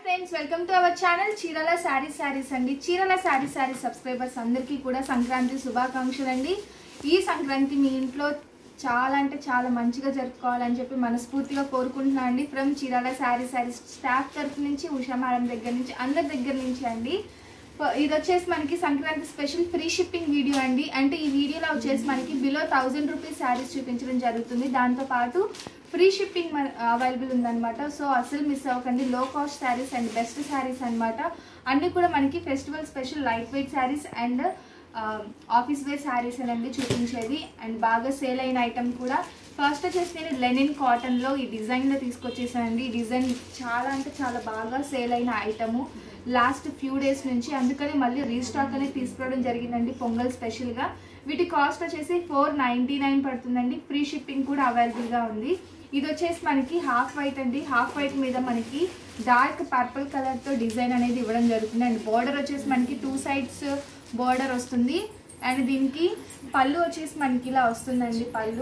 friends welcome to our channel Chirala sari saris అండి చీరల sari sari subscribers అందరికీ కూడా సంక్రాంతి శుభాకాంక్షలు అండి ఈ సంక్రాంతి మీ ఇంట్లో చాలా అంటే చాలా మంచిగా జరుపుకోవాలని చెప్పి మనస్ఫూర్తిగా కోరుకుంటున్నాను అండి ఫ్రమ్ చీరాల శారీ శారీస్ స్టాఫ్ తరఫు నుంచి ఉషా మేడం దగ్గర నుంచి అందరి దగ్గర నుంచి అండి ప- ఇది వచ్చేసి మనకి Sankranti special free shipping video అండి అంటే ఈ వీడియోలో వచ్చేసి మనకి బిలో థౌజండ్ రూపీస్ శారీస్ చూపించడం జరుగుతుంది దాంతోపాటు ఫ్రీ షిప్పింగ్ అవైలబుల్ ఉందన్నమాట సో అసలు మిస్ అవ్వకండి low cost saris and best saris అన్నమాట అన్నీ కూడా మనకి festival special light weight saris and office wear saris అనేది చూపించేది అండ్ బాగా సేల్ అయిన ఐటమ్ కూడా ఫస్ట్ వచ్చేసి నేను లెనిన్ కాటన్లో ఈ డిజైన్లో తీసుకొచ్చేసానండి ఈ డిజైన్ చాలా అంటే చాలా బాగా సేల్ అయిన ఐటము లాస్ట్ ఫ్యూ డేస్ నుంచి అందుకని మళ్ళీ రీస్టాక్ అనేది తీసుకురావడం జరిగిందండి పొంగల్ స్పెషల్గా వీటి కాస్ట్ వచ్చేసి ఫోర్ నైంటీ నైన్ పడుతుందండి ఫ్రీ షిప్పింగ్ కూడా అవైలబుల్గా ఉంది ఇది వచ్చేసి మనకి హాఫ్ వైట్ అండి హాఫ్ వైట్ మీద మనకి డార్క్ పర్పుల్ కలర్తో డిజైన్ అనేది ఇవ్వడం జరుగుతుంది అండ్ బార్డర్ వచ్చేసి మనకి టూ సైడ్స్ బార్డర్ వస్తుంది అండ్ దీనికి పళ్ళు వచ్చేసి మనకి ఇలా వస్తుందండి పళ్ళు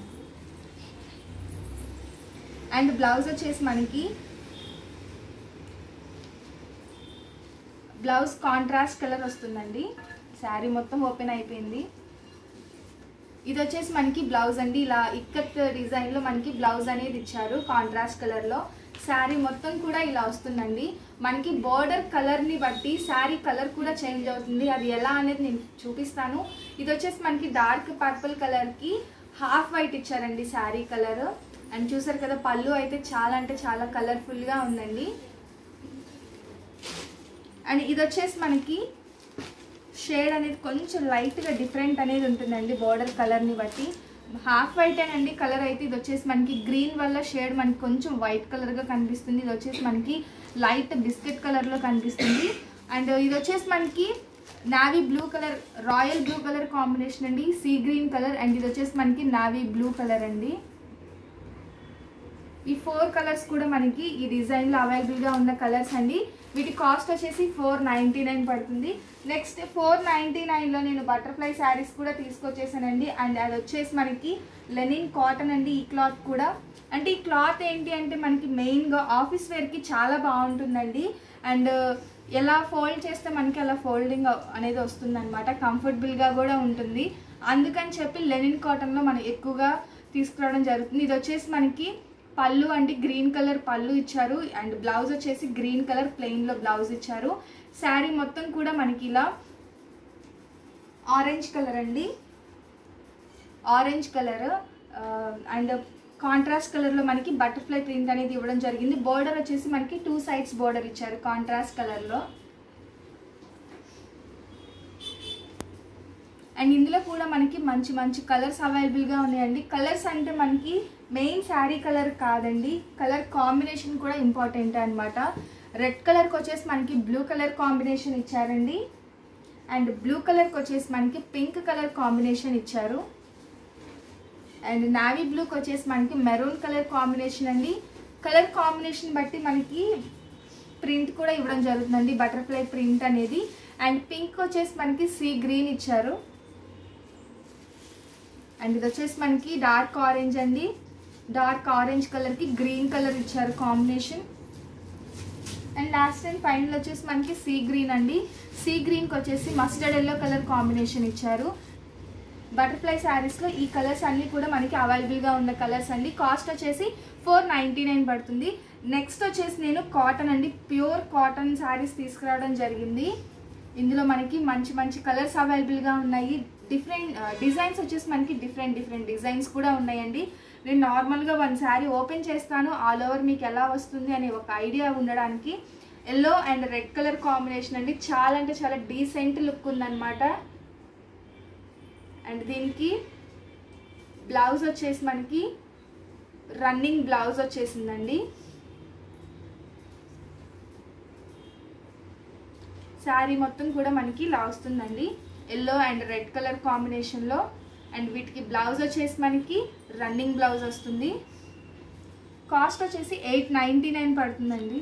అండ్ బ్లౌజ్ వచ్చేసి మనకి బ్లౌజ్ కాంట్రాస్ట్ కలర్ వస్తుందండి శారీ మొత్తం ఓపెన్ అయిపోయింది ఇది వచ్చేసి మనకి బ్లౌజ్ అండి ఇలా ఇక్కత్ డిజైన్లో మనకి బ్లౌజ్ అనేది ఇచ్చారు కాంట్రాస్ట్ కలర్లో శారీ మొత్తం కూడా ఇలా వస్తుందండి మనకి బోర్డర్ కలర్ని బట్టి శారీ కలర్ కూడా చేంజ్ అవుతుంది అది ఎలా అనేది నేను చూపిస్తాను ఇది వచ్చేసి మనకి డార్క్ పర్పుల్ కలర్కి హాఫ్ వైట్ ఇచ్చారండి శారీ కలర్ అండ్ చూసారు కదా పళ్ళు అయితే చాలా అంటే చాలా కలర్ఫుల్గా ఉందండి అండ్ ఇది వచ్చేసి మనకి షేడ్ అనేది కొంచెం లైట్గా డిఫరెంట్ అనేది ఉంటుందండి బార్డర్ కలర్ని బట్టి హాఫ్ వైట్ అండి కలర్ అయితే ఇది వచ్చేసి మనకి గ్రీన్ వల్ల షేడ్ మనకి కొంచెం వైట్ కలర్గా కనిపిస్తుంది ఇది వచ్చేసి మనకి లైట్ బిస్కెట్ కలర్లో కనిపిస్తుంది అండ్ ఇది వచ్చేసి మనకి navy blue colour royal blue colour combination అండి సీ గ్రీన్ కలర్ అండ్ ఇది వచ్చేసి మనకి నావీ బ్లూ కలర్ అండి ఈ ఫోర్ కలర్స్ కూడా మనకి ఈ డిజైన్లో అవైలబుల్గా ఉన్న కలర్స్ అండి వీటి కాస్ట్ వచ్చేసి ఫోర్ నైంటీ నైన్ పడుతుంది నెక్స్ట్ ఫోర్ నైంటీ నైన్లో నేను బటర్ఫ్లై శారీస్ కూడా తీసుకొచ్చేసానండి అండ్ అది వచ్చేసి మనకి లెనిన్ కాటన్ అండి ఈ క్లాత్ కూడా అంటే ఈ క్లాత్ ఏంటి అంటే మనకి మెయిన్గా ఆఫీస్ వేర్కి చాలా బాగుంటుందండి అండ్ ఎలా ఫోల్డ్ చేస్తే మనకి అలా ఫోల్డింగ్ అనేది వస్తుంది అనమాట కంఫర్టబుల్గా కూడా ఉంటుంది అందుకని చెప్పి లెనిన్ కాటన్లో మనం ఎక్కువగా తీసుకురావడం జరుగుతుంది ఇది వచ్చేసి మనకి పళ్ళు అంటే గ్రీన్ కలర్ పళ్ళు ఇచ్చారు అండ్ బ్లౌజ్ వచ్చేసి గ్రీన్ కలర్ ప్లెయిన్లో బ్లౌజ్ ఇచ్చారు శారీ మొత్తం కూడా మనకి ఇలా ఆరెంజ్ కలర్ అండి ఆరెంజ్ కలర్ అండ్ కాంట్రాస్ట్ కలర్లో మనకి బటర్ఫ్లై ప్రింట్ అనేది ఇవ్వడం జరిగింది బోర్డర్ వచ్చేసి మనకి టూ సైడ్స్ బోర్డర్ ఇచ్చారు కాంట్రాస్ట్ కలర్లో అండ్ ఇందులో కూడా మనకి మంచి మంచి కలర్స్ అవైలబుల్గా ఉన్నాయండి కలర్స్ అంటే మనకి మెయిన్ శారీ కలర్ కాదండి కలర్ కాంబినేషన్ కూడా ఇంపార్టెంట్ అనమాట రెడ్ కలర్కి వచ్చేసి మనకి బ్లూ కలర్ కాంబినేషన్ ఇచ్చారండి అండ్ బ్లూ కలర్కి వచ్చేసి మనకి పింక్ కలర్ కాంబినేషన్ ఇచ్చారు అండ్ నావీ బ్లూకి వచ్చేసి మనకి మెరూన్ కలర్ కాంబినేషన్ అండి కలర్ కాంబినేషన్ బట్టి మనకి ప్రింట్ కూడా ఇవ్వడం జరుగుతుందండి బటర్ఫ్లై ప్రింట్ అనేది అండ్ పింక్ వచ్చేసి మనకి సీ గ్రీన్ ఇచ్చారు అండ్ ఇది వచ్చేసి మనకి డార్క్ ఆరెంజ్ అండి డార్క్ ఆరెంజ్ కలర్కి గ్రీన్ కలర్ ఇచ్చారు combination and last and final వచ్చేసి మనకి సీ గ్రీన్ అండి సీ గ్రీన్కి వచ్చేసి మస్టర్డ్ ఎల్లో కలర్ కాంబినేషన్ ఇచ్చారు బటర్ఫ్లై శారీస్లో ఈ కలర్స్ అన్నీ కూడా మనకి అవైలబుల్గా ఉన్న కలర్స్ అండి కాస్ట్ వచ్చేసి ఫోర్ నైంటీ నైన్ పడుతుంది నెక్స్ట్ వచ్చేసి నేను కాటన్ అండి ప్యూర్ కాటన్ శారీస్ తీసుకురావడం జరిగింది ఇందులో మనకి మంచి మంచి కలర్స్ అవైలబుల్గా ఉన్నాయి డిఫరెంట్ డిజైన్స్ వచ్చేసి మనకి డిఫరెంట్ డిఫరెంట్ డిజైన్స్ కూడా ఉన్నాయండి నేను నార్మల్గా వన్ శారీ ఓపెన్ చేస్తాను ఆల్ ఓవర్ మీకు ఎలా వస్తుంది అనే ఒక ఐడియా ఉండడానికి yellow and red colour combination అండి చాలా అంటే చాలా డీసెంట్ లుక్ ఉందన్నమాట అండ్ దీనికి బ్లౌజ్ వచ్చేసి మనకి రన్నింగ్ బ్లౌజ్ వచ్చేసిందండి శారీ మొత్తం కూడా మనకి ఇలా వస్తుందండి ఎల్లో అండ్ రెడ్ కలర్ కాంబినేషన్లో అండ్ వీటికి బ్లౌజ్ వచ్చేసి మనకి రన్నింగ్ బ్లౌజ్ వస్తుంది కాస్ట్ వచ్చేసి ఎయిట్ నైంటీ నైన్ పడుతుందండి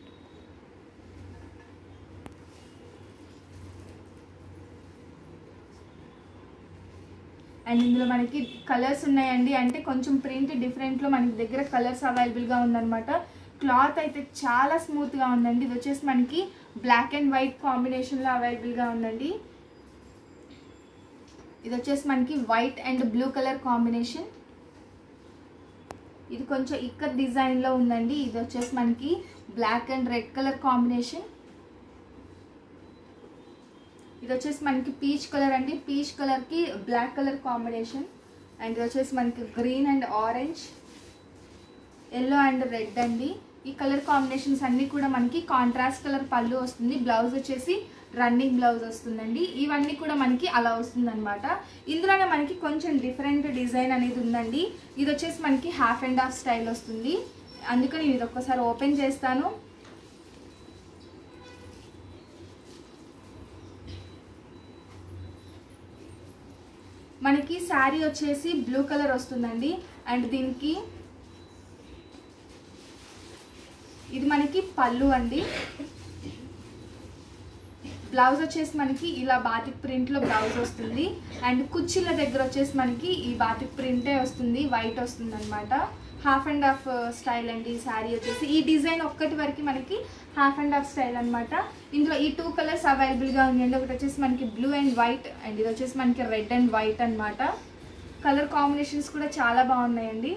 అండ్ ఇందులో మనకి కలర్స్ ఉన్నాయండి అంటే కొంచెం ప్రింట్ డిఫరెంట్లో మనకి దగ్గర కలర్స్ అవైలబుల్గా ఉందన్నమాట క్లాత్ అయితే చాలా స్మూత్గా ఉందండి ఇది వచ్చేసి మనకి బ్లాక్ అండ్ వైట్ కాంబినేషన్లో అవైలబుల్గా ఉందండి ఇది వచ్చేసి మనకి white and blue colour combination ఇది కొంచెం ఇక్కత్ డిజైన్లో ఉందండి ఇది వచ్చేసి మనకి black and red colour combination ఇది వచ్చేసి మనకి పీచ్ కలర్ అండి పీచ్ కలర్కి బ్లాక్ కలర్ కాంబినేషన్ అండ్ ఇది వచ్చేసి మనకి green and orange yellow and red అండి ఈ కలర్ కాంబినేషన్స్ అన్నీ కూడా మనకి కాంట్రాస్ట్ కలర్ పళ్ళు వస్తుంది బ్లౌజ్ వచ్చేసి రన్నింగ్ బ్లౌజ్ వస్తుందండి ఇవన్నీ కూడా మనకి అలా వస్తుందన్నమాట ఇందులోనే మనకి కొంచెం డిఫరెంట్ డిజైన్ అనేది ఉందండి ఇది వచ్చేసి మనకి హాఫ్ అండ్ హాఫ్ స్టైల్ వస్తుంది అందుకని ఇది ఒక్కసారి ఓపెన్ చేస్తాను మనకి శారీ వచ్చేసి బ్లూ కలర్ వస్తుందండి అండ్ దీనికి ఇది మనకి పళ్ళు అండి బ్లౌజ్ వచ్చేసి మనకి ఇలా బాతిక్ ప్రింట్లో బ్లౌజ్ వస్తుంది అండ్ కుర్చీల దగ్గర వచ్చేసి మనకి ఈ బాతిక్ ప్రింటే వస్తుంది వైట్ వస్తుంది అనమాట హాఫ్ అండ్ హాఫ్ స్టైల్ అండి ఈ శారీ వచ్చేసి ఈ డిజైన్ ఒక్కటి వరకు మనకి హాఫ్ అండ్ హాఫ్ స్టైల్ అనమాట ఇందులో ఈ టూ కలర్స్ అవైలబుల్గా ఉందండి ఒకటి వచ్చేసి మనకి బ్లూ అండ్ వైట్ అండ్ ఇది వచ్చేసి మనకి రెడ్ అండ్ వైట్ అనమాట కలర్ కాంబినేషన్స్ కూడా చాలా బాగున్నాయండి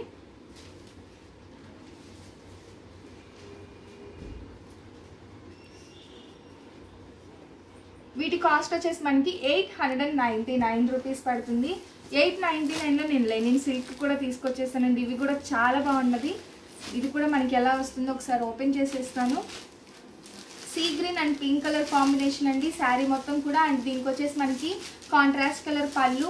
వీటి కాస్ట్ వచ్చేసి మనకి eight hundred and ninety nine rupees పడుతుంది ఎయిట్ నైంటీ నైన్లో నేను లెనిన్ సిల్క్ కూడా తీసుకొచ్చేసానండి ఇవి కూడా చాలా బాగున్నది ఇది కూడా మనకి ఎలా వస్తుందో ఒకసారి ఓపెన్ చేసేస్తాను sea green and pink colour combination అండి శారీ మొత్తం కూడా అండ్ దీనికి వచ్చేసి మనకి కాంట్రాస్ట్ కలర్ పళ్ళు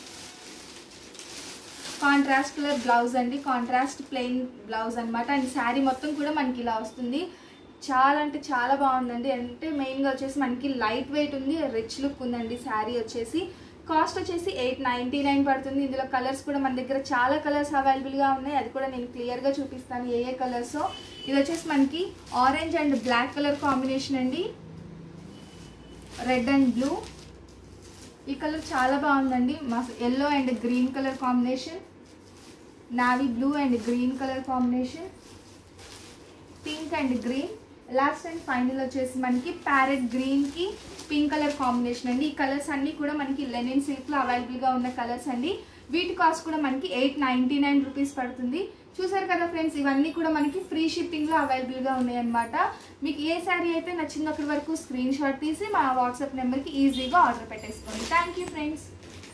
కాంట్రాస్ట్ కలర్ బ్లౌజ్ అండి కాంట్రాస్ట్ ప్లెయిన్ బ్లౌజ్ అనమాట అండ్ శారీ మొత్తం కూడా మనకి ఇలా వస్తుంది చాలా అంటే చాలా బాగుందండి అంటే మెయిన్గా వచ్చేసి మనకి లైట్ వెయిట్ ఉంది రిచ్ లుక్ ఉందండి శారీ వచ్చేసి కాస్ట్ వచ్చేసి ఎయిట్ నైంటీ నైన్ పడుతుంది ఇందులో కలర్స్ కూడా మన దగ్గర చాలా కలర్స్ అవైలబుల్గా ఉన్నాయి అది కూడా నేను క్లియర్గా చూపిస్తాను ఏ ఏ కలర్స్ ఇది వచ్చేసి మనకి orange and black colour combination అండి రెడ్ అండ్ బ్లూ ఈ కలర్ చాలా బాగుందండి మా yellow and green colour combination navy blue and green colour combination pink and green last and final వచ్చేసి మనకి ప్యారెట్ గ్రీన్కి పింక్ కలర్ కాంబినేషన్ అండి ఈ కలర్స్ అన్నీ కూడా మనకి లెనిన్ సిల్క్లో అవైలబుల్గా ఉన్న కలర్స్ అండి వీటి కాస్ట్ కూడా మనకి ఎయిట్ నైంటీ నైన్ రూపీస్ పడుతుంది చూసారు కదా ఫ్రెండ్స్ ఇవన్నీ కూడా మనకి ఫ్రీ షిప్పింగ్లో అవైలబుల్గా ఉన్నాయి అనమాట మీకు ఏ శారీ అయితే నచ్చిందో అక్కడి వరకు స్క్రీన్ షాట్ తీసి మా వాట్సాప్ నెంబర్కి ఈజీగా ఆర్డర్ పెట్టేసుకోండి థ్యాంక్ యూ ఫ్రెండ్స్